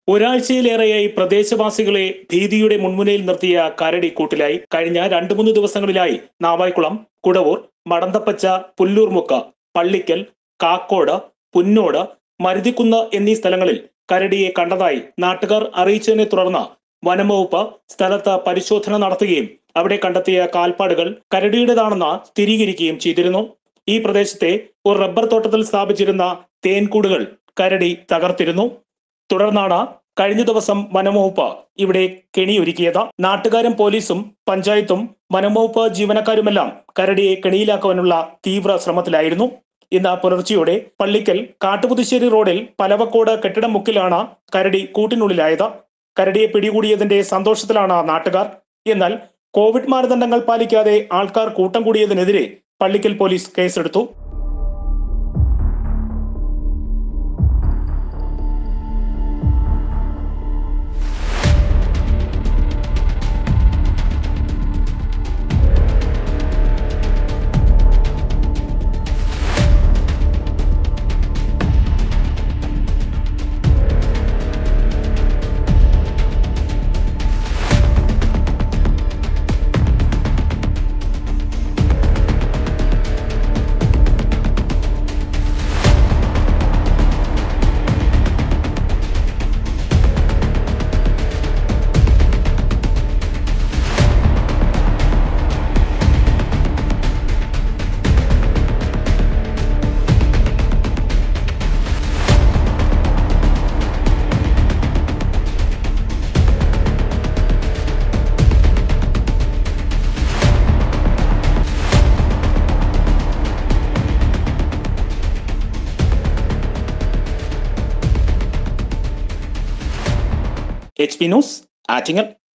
ഒരാഴ്ചയിലേറെയായി പ്രദേശവാസികളെ ഭീതിയുടെ മുൻമുനയിൽ നിർത്തിയ കരടി കൂട്ടിലായി കഴിഞ്ഞ രണ്ടു മൂന്ന് ദിവസങ്ങളിലായി നാവായിക്കുളം കുടവൂർ മടന്തപ്പച്ച പുല്ലൂർമുക്ക് പള്ളിക്കൽ കാക്കോട് പുന്നോട് മരുതിക്കുന്ന് എന്നീ സ്ഥലങ്ങളിൽ കരടിയെ കണ്ടതായി നാട്ടുകാർ അറിയിച്ചതിനെ തുടർന്ന് വനംവകുപ്പ് സ്ഥലത്ത് പരിശോധന നടത്തുകയും അവിടെ കണ്ടെത്തിയ കാൽപ്പാടുകൾ കരടിയുടേതാണെന്ന് സ്ഥിരീകരിക്കുകയും ചെയ്തിരുന്നു ഈ പ്രദേശത്തെ ഒരു റബ്ബർ തോട്ടത്തിൽ സ്ഥാപിച്ചിരുന്ന തേൻകൂടുകൾ കരടി തകർത്തിരുന്നു തുടർന്നാണ് കഴിഞ്ഞ ദിവസം വനംവകുപ്പ് ഇവിടെ കെണിയൊരുക്കിയത് നാട്ടുകാരും പോലീസും പഞ്ചായത്തും വനംവകുപ്പ് ജീവനക്കാരുമെല്ലാം കരടിയെ കെണിയിലാക്കുവാനുള്ള തീവ്ര ശ്രമത്തിലായിരുന്നു ഇന്ന് പുലർച്ചെയോടെ പള്ളിക്കൽ കാട്ടുപുതുശ്ശേരി റോഡിൽ പലവക്കോട് കെട്ടിടം മുക്കിലാണ് കരടി കൂട്ടിനുള്ളിലായത് കരടിയെ പിടികൂടിയതിന്റെ സന്തോഷത്തിലാണ് നാട്ടുകാർ എന്നാൽ കോവിഡ് മാനദണ്ഡങ്ങൾ പാലിക്കാതെ ആൾക്കാർ കൂട്ടം കൂടിയതിനെതിരെ പള്ളിക്കൽ പോലീസ് കേസെടുത്തു എച്ച് പി ന്യൂസ് ആറ്റിങ്ങൽ